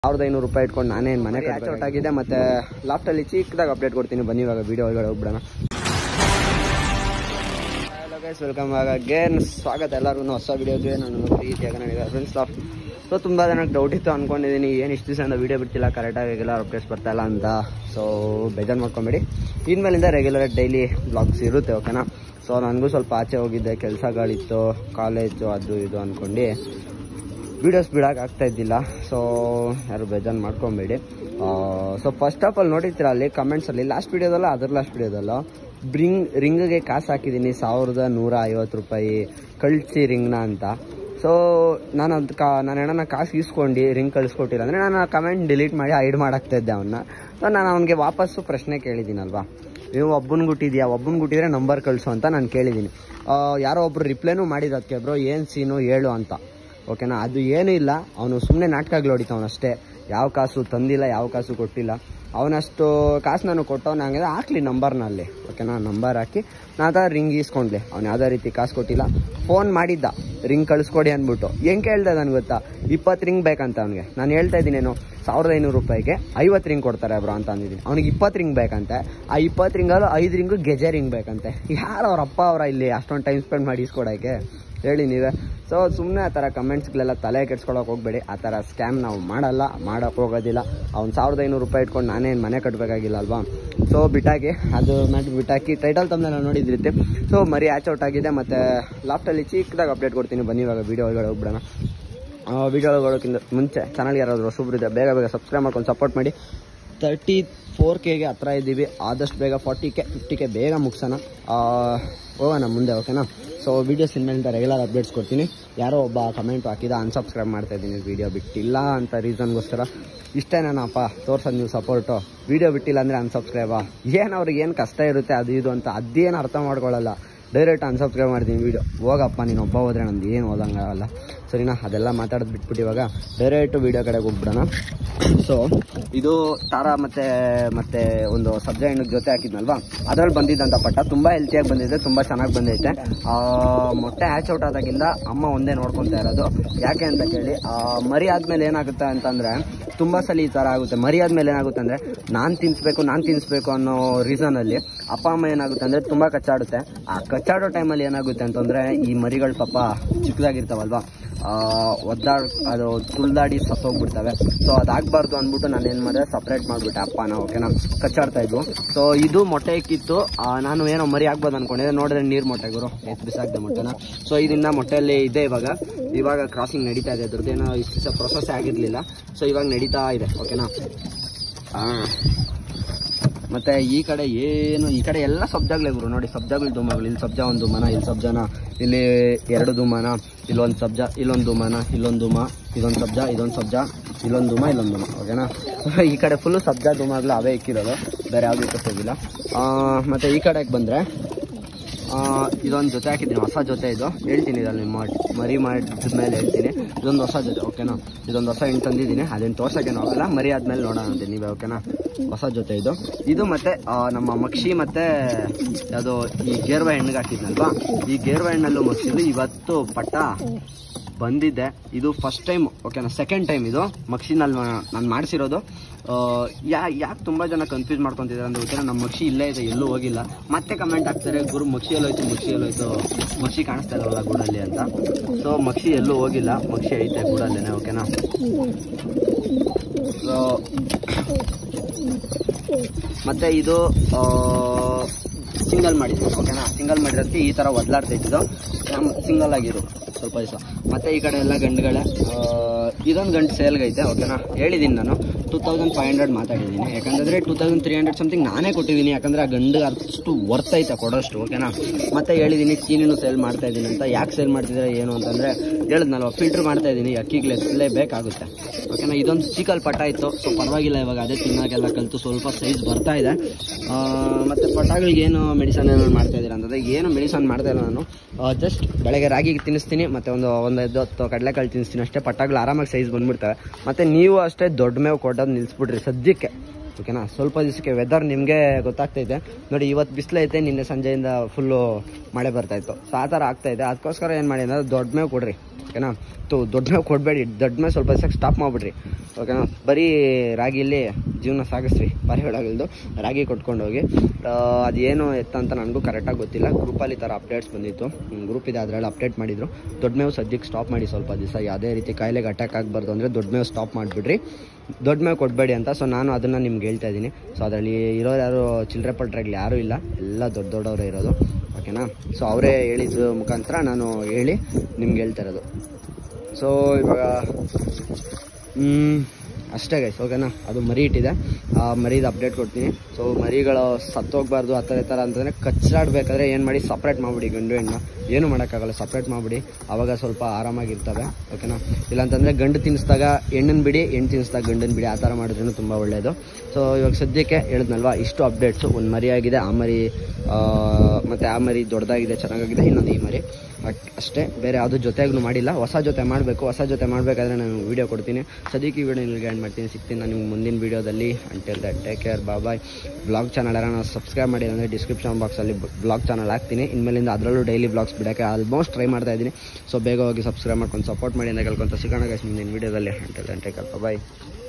ಸಾವಿರದ ಐನೂರು ರೂಪಾಯಿ ಇಟ್ಕೊಂಡು ನಾನೇ ಮನೆ ಔಟ್ ಆಗಿದೆ ಮತ್ತೆ ಲಾಫ್ಟಲ್ಲಿ ಚಿಕ್ಕದಾಗ ಅಪ್ಡೇಟ್ ಕೊಡ್ತೀನಿ ಬನ್ನಿ ಇವಾಗ ವಿಡಿಯೋ ಒಳಗಡೆ ಹೋಗ್ಬಿಡೋಣ ಹಲೋ ಗೈಸ್ ವೆಲ್ಕಮ್ ಅಗೇನ್ ಸ್ವಾಗತ ಎಲ್ಲರಿಗೂ ಹೊಸ ವಿಡಿಯೋಗೆ ನಾನು ಪ್ರೀತಿಯಾಗ ನನಗೆ ಫ್ರೆಂಡ್ಸ್ ಲಾಫ್ ಸೊ ತುಂಬ ಜನಕ್ಕೆ ಡೌಟ್ ಇತ್ತು ಅಂದ್ಕೊಂಡಿದ್ದೀನಿ ಏನು ಇಷ್ಟು ದಿವಸದಿಂದ ವಿಡಿಯೋ ಬಿಡ್ತಿಲ್ಲ ಕರೆಕ್ಟಾಗಿ ರೆಗ್ಯುಲರ್ ಅಪ್ಡೇಟ್ಸ್ ಬರ್ತಾ ಇಲ್ಲ ಅಂತ ಸೊ ಬೇಜಾರು ಮಾಡ್ಕೊಂಬೇಡಿ ಇನ್ಮೇಲಿಂದ ರೆಗ್ಯುಲರ್ ಡೈಲಿ ಬ್ಲಾಗ್ಸ್ ಇರುತ್ತೆ ಓಕೆನಾ ಸೊ ನನಗೂ ಸ್ವಲ್ಪ ಆಚೆ ಹೋಗಿದ್ದೆ ಕೆಲಸಗಳಿತ್ತು ಕಾಲೇಜು ಅದು ಇದು ಅಂದ್ಕೊಂಡು ವೀಡಿಯೋಸ್ ಬಿಡೋಕೆ ಆಗ್ತಾ ಇದ್ದಿಲ್ಲ ಸೊ ಯಾರು ಬೇಜಾರು ಮಾಡ್ಕೊಬೇಡಿ ಸೊ ಫಸ್ಟ್ ಆಫ್ ಆಲ್ ನೋಡಿರ್ತೀರ ಅಲ್ಲಿ ಕಮೆಂಟ್ಸಲ್ಲಿ ಲಾಸ್ಟ್ ವೀಡಿಯೋದಲ್ಲ ಅದರ ಲಾಸ್ಟ್ ವೀಡಿಯೋದಲ್ಲ ಬ್ರಿಂಗ್ ರಿಂಗ್ಗೆ ಕಾಸು ಹಾಕಿದ್ದೀನಿ ಸಾವಿರದ ನೂರ ಐವತ್ತು ರೂಪಾಯಿ ಕಳಿಸಿ ರಿಂಗ್ನ ಅಂತ ಸೊ ನಾನು ಅದು ಕಾ ನಾನು ಏನಾನ ಕಾಸು ಇಸ್ಕೊಂಡು ರಿಂಗ್ ಕಳಿಸ್ಕೊಟ್ಟಿಲ್ಲ ಅಂದರೆ ನಾನು ಆ ಕಮೆಂಟ್ ಡಿಲೀಟ್ ಮಾಡಿ ಹೈಡ್ ಮಾಡಾಕ್ತಾ ಇದ್ದೆ ಅವನ್ನ ಸೊ ನಾನು ಅವನಿಗೆ ವಾಪಸ್ಸು ಪ್ರಶ್ನೆ ಕೇಳಿದ್ದೀನಲ್ವಾ ನೀವು ಒಬ್ಬನ ಗುಟ್ಟಿದ್ಯಾ ಒಬ್ಬನ ಗುಟ್ಟಿದ್ರೆ ನಂಬರ್ ಕಳಿಸು ಅಂತ ನಾನು ಕೇಳಿದ್ದೀನಿ ಆ, ಯಾರೋ ಒಬ್ರು ರಿಪ್ಲೈನೂ ಮಾಡಿದ್ದಕ್ಕೆ ಬ್ರೋ ಏನು ಸೀನು ಹೇಳು ಅಂತ ಓಕೆನಾ ಅದು ಏನೂ ಇಲ್ಲ ಅವನು ಸುಮ್ಮನೆ ನಾಟಕಗಳು ಹೊಡಿತಾವನಷ್ಟೇ ಯಾವ ಕಾಸು ತಂದಿಲ್ಲ ಯಾವ ಕಾಸು ಕೊಟ್ಟಿಲ್ಲ ಅವನಷ್ಟು ಕಾಸು ನಾನು ಕೊಟ್ಟವನ ಹಂಗಿದ್ರೆ ಹಾಕ್ಲಿ ನಂಬರ್ನ ಅಲ್ಲಿ ಓಕೆನಾ ನಂಬರ್ ಹಾಕಿ ನಾನು ರಿಂಗ್ ಈಸ್ಕೊಂಡ್ಲಿ ಅವ್ನು ಯಾವುದೇ ರೀತಿ ಕಾಸು ಕೊಟ್ಟಿಲ್ಲ ಫೋನ್ ಮಾಡಿದ್ದ ರಿಂಗ್ ಕಳಿಸ್ಕೊಡಿ ಅಂದ್ಬಿಟ್ಟು ಹೆಂಗೆ ಕೇಳ್ದೆ ನನಗೆ ಗೊತ್ತಾ ಇಪ್ಪತ್ತು ರಿಂಗ್ ಬೇಕಂತ ಅವ್ನಿಗೆ ನಾನು ಹೇಳ್ತಾ ಇದ್ದೀನೇನು ಸಾವಿರದ ಐನೂರು ರೂಪಾಯಿಗೆ ಐವತ್ತು ರಿಂಗ್ ಕೊಡ್ತಾರೆ ಬ್ರೋ ಅಂತ ಅಂದಿದ್ದೀನಿ ಅವ್ನಿಗೆ ಇಪ್ಪತ್ತು ರಿಂಗ್ ಬೇಕಂತೆ ಆ ಇಪ್ಪತ್ತು ರಿಂಗಲ್ಲೂ ಐದು ರಿಂಗು ಗೆಜೆ ರಿಂಗ್ ಬೇಕಂತೆ ಯಾರು ಅವ್ರ ಅಪ್ಪ ಅವರ ಇಲ್ಲಿ ಅಷ್ಟೊಂದು ಟೈಮ್ ಸ್ಪೆಂಡ್ ಮಾಡಿ ಇಸ್ಕೊಡೋಕ್ಕೆ ಹೇಳಿ ನೀವೇ ಸೊ ಸುಮ್ಮನೆ ಆ ಥರ ಕಮೆಂಟ್ಸ್ಗಳೆಲ್ಲ ತಲೆ ಕೆಡ್ಸ್ಕೊಳಕ್ಕೆ ಹೋಗ್ಬೇಡಿ ಆ ಥರ ಸ್ಕ್ಯಾಮ್ ನಾವು ಮಾಡಲ್ಲ ಮಾಡೋಕೆ ಹೋಗೋದಿಲ್ಲ ಅವ್ನು ಸಾವಿರದ ಐನೂರು ರೂಪಾಯಿ ಇಟ್ಕೊಂಡು ನಾನೇನು ಮನೆ ಕಟ್ಟಬೇಕಾಗಿಲ್ಲ ಅಲ್ವಾ ಸೊ ಬಿಟ್ಟಾಕಿ ಅದು ಮಾಡಿ ಬಿಟ್ಟಾಕಿ ಟೈಟಲ್ ತಮ್ಮನೆ ನಾನು ನೋಡಿದ್ರಿತ್ತೆ ಸೊ ಮರಿ ಆಚ್ ಔಟ್ ಆಗಿದೆ ಮತ್ತು ಲಾಫ್ಟಲ್ಲಿ ಚಿಕ್ಕದಾಗ ಅಪ್ಡೇಟ್ ಕೊಡ್ತೀನಿ ಬನ್ನಿ ಇವಾಗ ವೀಡಿಯೋ ಒಳಗಡೆ ಹೋಗ್ಬಿಡೋಣ ವೀಡಿಯೋ ಒಳಗೋಕ್ಕಿಂತ ಮುಂಚೆ ಚಾನಲ್ಗೆ ಯಾರಾದರೂ ಹೊಸಬ್ರಿದೆ ಬೇಗ ಬೇಗ ಸಬ್ಸ್ಕ್ರೈಬ್ ಮಾಡ್ಕೊಂಡು ಸಪೋರ್ಟ್ ಮಾಡಿ ತರ್ಟಿ ಫೋರ್ ಕೆಗೆ ಹತ್ರ ಇದ್ದೀವಿ ಆದಷ್ಟು ಬೇಗ ಫಾರ್ಟಿ ಕೆ ಫಿಫ್ಟಿ ಕೆ ಬೇಗ ಮುಗಿಸೋಣ ಹೋಗೋಣ ಮುಂದೆ ಓಕೆನಾ ಸೊ ವೀಡಿಯೋಸ್ ಇನ್ಮೇಲಿಂದ ರೆಗ್ಯುಲರ್ ಅಪ್ಡೇಟ್ಸ್ ಕೊಡ್ತೀನಿ ಯಾರೋ ಒಬ್ಬ ಕಮೆಂಟ್ ಹಾಕಿದ ಅನ್ಸಬ್ಸ್ಕ್ರೈಬ್ ಮಾಡ್ತಾ ಇದ್ದೀನಿ ವೀಡಿಯೋ ಬಿಟ್ಟಿಲ್ಲ ಅಂತ ರೀಸನ್ಗೋಸ್ಕರ ಇಷ್ಟೇನಪ್ಪ ತೋರ್ಸೋದು ನೀವು ಸಪೋರ್ಟು ವೀಡಿಯೋ ಬಿಟ್ಟಿಲ್ಲ ಅಂದರೆ ಅನ್ಸಬ್ಸ್ಕ್ರೈಬಾ ಏನು ಅವ್ರಿಗೆ ಏನು ಕಷ್ಟ ಇರುತ್ತೆ ಅದು ಇದು ಅಂತ ಅದೇನು ಅರ್ಥ ಮಾಡ್ಕೊಳ್ಳಲ್ಲ ಡೈರೆಕ್ಟ್ ಅನ್ಸಬ್ಸ್ಕ್ರೈಬ್ ಮಾಡ್ತೀನಿ ವೀಡಿಯೋ ಹೋಗಪ್ಪ ನೀನು ಒಬ್ಬ ಹೋದ್ರೆ ನಂದು ಏನು ಓದಂಗಾಗಲ್ಲ ಸರಿನಾ ಅದೆಲ್ಲ ಮಾತಾಡೋದು ಬಿಟ್ಬಿಟ್ಟು ಇವಾಗ ಡೈರೆಕ್ಟ್ ವೀಡಿಯೋ ಕಡೆಗೆ ಹೋಗ್ಬಿಡೋಣ ಸೊ ಇದು ತಾರ ಮತ್ತೆ ಮತ್ತೆ ಒಂದು ಸಬ್ಜೆ ಹಣ್ಣಿಗೆ ಜೊತೆ ಹಾಕಿದ್ನಲ್ವಾ ಅದ್ರಲ್ಲಿ ಬಂದಿದ್ದಂಥ ಪಟ್ಟ ತುಂಬ ಹೆಲ್ತಿಯಾಗಿ ಬಂದಿದೆ ತುಂಬ ಚೆನ್ನಾಗಿ ಬಂದೈತೆ ಆ, ಮೊಟ್ಟೆ ಹ್ಯಾಚ್ ಔಟ್ ಆದಾಗಿಂದ ಅಮ್ಮ ಒಂದೇ ನೋಡ್ಕೊತಾ ಇರೋದು ಯಾಕೆ ಅಂತ ಕೇಳಿ ಆ, ಮರಿ ಆದ್ಮೇಲೆ ಏನಾಗುತ್ತೆ ಅಂತಂದ್ರೆ ತುಂಬ ಸಲ ಈ ಥರ ಆಗುತ್ತೆ ಮರಿ ಆದ್ಮೇಲೆ ಏನಾಗುತ್ತೆ ಅಂದರೆ ನಾನು ತಿನ್ನಿಸ್ಬೇಕು ನಾನು ತಿನ್ನಿಸ್ಬೇಕು ಅನ್ನೋ ರೀಸನಲ್ಲಿ ಅಪ್ಪ ಅಮ್ಮ ಏನಾಗುತ್ತೆ ಅಂದರೆ ತುಂಬ ಕಚ್ಚಾಡುತ್ತೆ ಆ ಕಚ್ಚಾಡೋ ಟೈಮಲ್ಲಿ ಏನಾಗುತ್ತೆ ಅಂತಂದರೆ ಈ ಮರಿಗಳು ಪಾಪ ಚಿಕ್ಕದಾಗಿರ್ತಾವಲ್ವಾ ಒದ್ದಾಡ್ ಅದು ತುಳ್ದಾಡಿ ಸತ್ತೋಗ್ಬಿಡ್ತವೆ ಸೊ ಅದಾಗಬಾರ್ದು ಅಂದ್ಬಿಟ್ಟು ನಾನು ಏನು ಮಾಡಿದೆ ಸಪ್ರೇಟ್ ಮಾಡಿಬಿಟ್ಟೆ ಅಪ್ಪನ ಓಕೆನಾ ಕಚ್ಚಾಡ್ತಾ ಇದ್ವು ಸೊ ಇದು ಮೊಟ್ಟೆ ಇಕ್ಕಿತ್ತು ಆ, ನಾನು ಏನೋ ಮರಿ ಆಗ್ಬೋದು ಅನ್ಕೊಂಡಿದ್ದೆ ನೋಡಿದ್ರೆ ನೀರು ಮೊಟ್ಟೆ ಗುರು ಎತ್ತು ಬಿಸಾಕ್ದೆ ಮೊಟ್ಟೆನ ಸೊ ಇದರಿಂದ ಮೊಟ್ಟೆಯಲ್ಲಿ ಇದೆ ಇವಾಗ ಇವಾಗ ಕ್ರಾಸಿಂಗ್ ನಡೀತಾ ಇದೆ ಅದ್ರದ್ದು ಏನೋ ಇಷ್ಟು ಪ್ರೊಸೆಸ್ ಆಗಿರಲಿಲ್ಲ ಸೊ ಇವಾಗ ನಡೀತಾ ಇದೆ ಓಕೆನಾ ಹಾಂ ಮತ್ತೆ ಈ ಕಡೆ ಏನು ಈ ಕಡೆ ಎಲ್ಲ ಸಬ್ಜಾಗ್ಲೇ ಗುರು ನೋಡಿ ಸಬ್ಜಾಗಳು ದುಮ್ಮಗಳು ಇಲ್ಲಿ ಸಬ್ಜಾ ಒಂದು ದುಮನ ಇಲ್ಲಿ ಸಬ್ಜಾನ ಇಲ್ಲಿ ಎರಡು ದುಮನ ಇಲ್ಲೊಂದು ಸಬ್ಜಾ ಇಲ್ಲೊಂದು ದುಮನ ಇಲ್ಲೊಂದು ದುಮ ಇದೊಂದು ಸಬ್ಜಾ ಇದೊಂದು ಸಬ್ಜಾ ಇಲ್ಲೊಂದು ದುಮ ಇಲ್ಲೊಂದು ದುಮ ಓಕೆನಾ ಈ ಕಡೆ ಫುಲ್ಲು ಸಬ್ಜಾ ದುಮಗಳು ಅವೇ ಇಕ್ಕಿರೋದು ಬೇರೆ ಯಾವುದು ಇಕ್ಕೋದಿಲ್ಲ ಮತ್ತೆ ಈ ಕಡೆಗೆ ಬಂದರೆ ಇದೊಂದು ಜೊತೆ ಹಾಕಿದ್ದೀನಿ ಹೊಸ ಜೊತೆ ಇದು ಹೇಳ್ತೀನಿ ಇದರಲ್ಲಿ ಮಾಡಿ ಮರಿ ಮಾಡಿದ ಮೇಲೆ ಹೇಳ್ತೀನಿ ಇದೊಂದು ಹೊಸ ಜೊತೆ ಓಕೆನಾ ಇದೊಂದು ಹೊಸ ಹೆಣ್ಣು ತಂದಿದ್ದೀನಿ ಅದೇನು ತೋರ್ಸೋಕ್ಕೇನು ಆಗಲ್ಲ ಮರಿ ಆದ್ಮೇಲೆ ನೋಡೋಣ ಅಂತೆ ನೀವೇ ಓಕೆನಾ ಹೊಸ ಜೊತೆ ಇದು ಇದು ಮತ್ತೆ ಆ, ನಮ್ಮ ಮಕ್ಷಿ ಮತ್ತೆ ಅದು ಈ ಗೇರ್ವ ಹೆಣ್ಣಿಗೆ ಹಾಕಿದ್ನಲ್ವಾ ಈ ಗೇರ್ವ ಹೆಣ್ಣಲ್ಲೂ ಮಕ್ಷಿದು ಇವತ್ತು ಪಟ್ಟ ಬಂದಿದ್ದೆ ಇದು ಫಸ್ಟ್ ಟೈಮ್ ಓಕೆನಾ ಸೆಕೆಂಡ್ ಟೈಮ್ ಇದು ಮಕ್ಷಿನಲ್ಲಿ ನಾನು ಮಾಡಿಸಿರೋದು ಯಾ ಯಾಕೆ ತುಂಬ ಜನ ಕನ್ಫ್ಯೂಸ್ ಮಾಡ್ಕೊತಿದ್ದಾರೆ ಅಂದ್ರೆ ಗೊತ್ತಿಲ್ಲ ನಮ್ಮ ಮಕ್ಷಿ ಇಲ್ಲೇ ಇದೆ ಎಲ್ಲೂ ಹೋಗಿಲ್ಲ ಮತ್ತೆ ಕಮೆಂಟ್ ಹಾಕ್ತಾರೆ ಗುರು ಮಕ್ಷಿ ಎಲ್ಲೋಯ್ತು ಮಕ್ಷಿ ಎಲ್ಲೋಯ್ತು ಮಕ್ಷಿ ಕಾಣಿಸ್ತಾ ಇರಲ್ಲ ಗೂಡಲ್ಲಿ ಅಂತ ಸೊ ಮಕ್ಷಿ ಎಲ್ಲೂ ಹೋಗಿಲ್ಲ ಮಕ್ಷಿ ಐತೆ ಗೂಡಲ್ಲೇನೆ ಓಕೆನಾ ಸೊ ಮತ್ತೆ ಇದು ಸಿಂಗಲ್ ಮಾಡಿದ್ವಿ ಓಕೆನಾ ಸಿಂಗಲ್ ಮಾಡಿರೋದಕ್ಕೆ ಈ ಥರ ಒದ್ಲಾಡ್ತಾ ಇದ್ದು ನಮ್ಮ ಸಿಂಗಲ್ ಆಗಿರು ಸ್ವಲ್ಪ ದಿವಸ ಮತ್ತೆ ಈ ಕಡೆ ಎಲ್ಲ ಗಂಡುಗಳೇ ಇದೊಂದು ಗಂಟು ಸೇಲ್ಗೈತೆ ಓಕೆನಾ ಹೇಳಿದ್ದೀನಿ ನಾನು ಟೂ ತೌಸಂಡ್ ಫೈವ್ ಹಂಡ್ರೆಡ್ ಮಾತಾಡಿದ್ದೀನಿ ಯಾಕಂದರೆ two thousand three hundred something ನಾನೇ ಕೊಟ್ಟಿದ್ದೀನಿ ಯಾಕಂದರೆ ಆ ಗಂಡು ಅಷ್ಟು ವರ್ತ್ ಐತೆ ಕೊಡೋಷ್ಟು ಓಕೆನಾ ಮತ್ತೆ ಹೇಳಿದ್ದೀನಿ ಚೀನಿನೂ ಸೇಲ್ ಮಾಡ್ತಾ ಇದ್ದೀನಿ ಅಂತ ಯಾಕೆ ಸೇಲ್ ಮಾಡ್ತಿದ್ರೆ ಏನು ಅಂತಂದರೆ ಹೇಳಿದ್ನಲ್ವ ಫಿಲ್ಟ್ರ್ ಮಾಡ್ತಾ ಇದ್ದೀನಿ ಅಕ್ಕಿಗೆ ಬೇಕಾಗುತ್ತೆ ಓಕೆನಾ ಇದೊಂದು ಚಿಕಲ್ ಪಟ ಇತ್ತು ಸೊ ಪರವಾಗಿಲ್ಲ ಇವಾಗ ಅದೇ ತಿನ್ನೋಕೆಲ್ಲ ಕಲಿತು ಸ್ವಲ್ಪ ಸೈಜ್ ಬರ್ತಾ ಇದೆ ಆ, ಮತ್ತೆ ಪಟಾಗಳಿಗೆ ಏನು ಮೆಡಿಸನ್ ಏನೋ ಮಾಡ್ತಾ ಇದ್ದೀರಾ ಅಂತಂದರೆ ಏನು ಮೆಡಿಸನ್ ಮಾಡ್ತಾ ಇಲ್ಲ ನಾನು ಜಸ್ಟ್ ಬೆಳಗ್ಗೆ ರಾಗಿ ತಿನ್ನಿಸ್ತೀನಿ ಮತ್ತು ಒಂದು ಒಂದು ಐದು ಹತ್ತು ಕಡಲೆಕಾಳು ತಿನ್ನಿಸ್ತೀನಿ ಅಷ್ಟೇ ಪಟಾಗಳು ಆರಾಮಾಗಿ ಸೈಜ್ ಬಂದ್ಬಿಡ್ತವೆ ಮತ್ತು ನೀವು ಅಷ್ಟೇ ದೊಡ್ಡ ಮೇವು ಕೊಟ್ಟೋದು ನಿಲ್ಲಿಸ್ಬಿಡ್ರಿ ಸದ್ಯಕ್ಕೆ ಓಕೆನಾ ಸ್ವಲ್ಪ ದಿವಸಕ್ಕೆ ವೆದರ್ ನಿಮಗೆ ಗೊತ್ತಾಗ್ತೈತೆ ನೋಡಿ ಇವತ್ತು ಬಿಸಿಲೈತೆ ನಿನ್ನೆ ಸಂಜೆಯಿಂದ ಫುಲ್ಲು ಮಳೆ ಬರ್ತಾಯಿತ್ತು ಸೊ ಆ ಥರ ಆಗ್ತಾಯಿದೆ ಅದಕ್ಕೋಸ್ಕರ ಏನು ಮಾಡಿ ಅಂದರೆ ದೊಡ್ಡ ಮೇವು ಕೊಡ್ರಿ ಓಕೆನಾ ತು ದೊಡ್ಡ ಮೇವು ಕೊಡಬೇಡಿ ದೊಡ್ಡ ಮೇವು ಸ್ವಲ್ಪ ದಿವಸಕ್ಕೆ ಸ್ಟಾಪ್ ಮಾಡಿಬಿಡ್ರಿ ಓಕೆನಾ ಬರೀ ರಾಗಿಯಲ್ಲಿ ಜೀವನ ಸಾಗಿಸ್ರಿ ಪಾರಿವಾಳಗಳದ್ದು ರಾಗಿ ಕೊಟ್ಕೊಂಡು ಹೋಗಿ ಆ, ಅದೇನು ಎತ್ತ ಅಂತ ನನಗೂ ಕರೆಕ್ಟಾಗಿ ಗೊತ್ತಿಲ್ಲ ಗ್ರೂಪಲ್ಲಿ ಈ ಥರ ಅಪ್ಡೇಟ್ಸ್ ಬಂದಿತ್ತು ಗ್ರೂಪ್ ಇದೆ ಅದರಲ್ಲಿ ಅಪ್ಡೇಟ್ ಮಾಡಿದ್ರು ದೊಡ್ಡ ಮೇವು ಸದ್ಯಕ್ಕೆ ಸ್ಟಾಪ್ ಮಾಡಿ ಸ್ವಲ್ಪ ದಿವಸ ಯಾವುದೇ ರೀತಿ ಕಾಯಿಲೆಗೆ ಅಟ್ಯಾಕ್ ಆಗಬಾರ್ದು ಅಂದರೆ ದೊಡ್ಡ ಮೇವು ಸ್ಟಾಪ್ ಮಾಡಿಬಿಡ್ರಿ ದೊಡ್ಡ ಮೇವು ಕೊಡಬೇಡಿ ಅಂತ ಸೊ ನಾನು ಅದನ್ನು ನಿಮ್ಗೆ ಹೇಳ್ತಾ ಇದ್ದೀನಿ ಸೊ ಅದರಲ್ಲಿ ಇರೋರು ಯಾರು ಚಿಲ್ಲರೆ ಪಟ್ರಾಗ್ಲಿ ಯಾರೂ ಇಲ್ಲ ಎಲ್ಲ ದೊಡ್ಡ ದೊಡ್ಡವರೇ ಇರೋದು ಓಕೆನಾ ಸೊ ಅವರೇ ಹೇಳಿದ ಮುಖಾಂತರ ನಾನು ಹೇಳಿ ನಿಮ್ಗೆ ಹೇಳ್ತಾ ಇರೋದು ಸೊ ಇವಾಗ ಮ್, ಅಷ್ಟೇ ಗೈಸ್ ಓಕೆನಾ ಅದು ಮರಿ ಇಟ್ಟಿದೆ ಆ ಮರಿದು ಅಪ್ಡೇಟ್ ಕೊಡ್ತೀನಿ ಸೊ ಮರಿಗಳು ಸತ್ತೋಗ್ಬಾರ್ದು ಆ ಥರ ಈ ಥರ ಅಂತಂದರೆ ಕಚ್ಚಾಡ್ಬೇಕಾದ್ರೆ ಏನು ಮಾಡಿ ಸಪ್ರೇಟ್ ಮಾಡಿಬಿಡಿ ಗಂಡು ಹೆಣ್ಣು ಏನು ಮಾಡೋಕ್ಕಾಗಲ್ಲ ಸಪ್ರೇಟ್ ಮಾಡಿಬಿಡಿ ಆವಾಗ ಸ್ವಲ್ಪ ಆರಾಮಾಗಿರ್ತವೆ ಓಕೆನಾ ಇಲ್ಲಾಂತಂದರೆ ಗಂಡು ತಿನ್ನಿಸಿದಾಗ ಹೆಣ್ಣನ್ನು ಬಿಡಿ ಹೆಣ್ಣು ತಿನ್ನಿಸಿದಾಗ ಗಂಡನ್ನು ಬಿಡಿ ಆ ಥರ ಮಾಡಿದ್ರೂ ತುಂಬ ಒಳ್ಳೆಯದು ಸೊ ಇವಾಗ ಸದ್ಯಕ್ಕೆ ಹೇಳಿದ್ನಲ್ವಾ ಇಷ್ಟು ಅಪ್ಡೇಟ್ಸು ಒಂದು ಮರಿ ಆಗಿದೆ ಆ ಮರಿ ಆ, ಮತ್ತೆ ಆ ಮರಿ ದೊಡ್ಡದಾಗಿದೆ ಚೆನ್ನಾಗಾಗಿದೆ ಇನ್ನೊಂದು ಈ ಮರಿ ಅಟ್- ಅಷ್ಟೇ ಬೇರೆ ಯಾವುದು ಜೊತೆಗೂ ಮಾಡಿಲ್ಲ ಹೊಸ ಜೊತೆ ಮಾಡಬೇಕು ಹೊಸ ಜೊತೆ ಮಾಡಬೇಕಾದ್ರೆ ನಾನು ವೀಡಿಯೋ ಕೊಡ್ತೀನಿ ಸದ್ಯಕ್ಕೆ ಈ ವಿಡಿಯೋ ನಿಮಗೆ ಆ್ಯಡ್ ಮಾಡ್ತೀನಿ ಸಿಗ್ತೀನಿ ನಾನು ನಿಮ್ಗೆ ಮುಂದಿನ ವೀಡಿಯೋದಲ್ಲಿ until that take care bye vlog channel ಯಾರನ್ನ ಸಬ್ಸ್ಕ್ರೈಬ್ ಮಾಡಿ ಅಂದರೆ ಡಿಸ್ಕ್ರಿಪ್ಷನ್ ಬಾಕ್ಸಲ್ಲಿ ಬ್ಲಾಗ್ ಚಾನಲ್ ಹಾಕ್ತೀನಿ ಇನ್ಮೇಲಿಂದ ಅದರಲ್ಲೂ ಡೈಲಿ ಬ್ಲಾಗ್ಸ್ ಬಿಡೋಕ್ಕೆ ಆಲ್ಮೋಸ್ಟ್ ಟ್ರೈ ಮಾಡ್ತಾ ಇದ್ದೀನಿ ಸೊ ಬೇಗ ಹೋಗಿ ಸಬ್ಸ್ಕ್ರೈಬ್ ಮಾಡ್ಕೊಂಡು ಸಪೋರ್ಟ್ ಮಾಡಿ ಅಂತ ಕೇಳ್ಕೊಂತ ಸಿಗೋಣ guys ಮುಂದಿನ ವೀಡಿಯೋದಲ್ಲಿ until that take care bye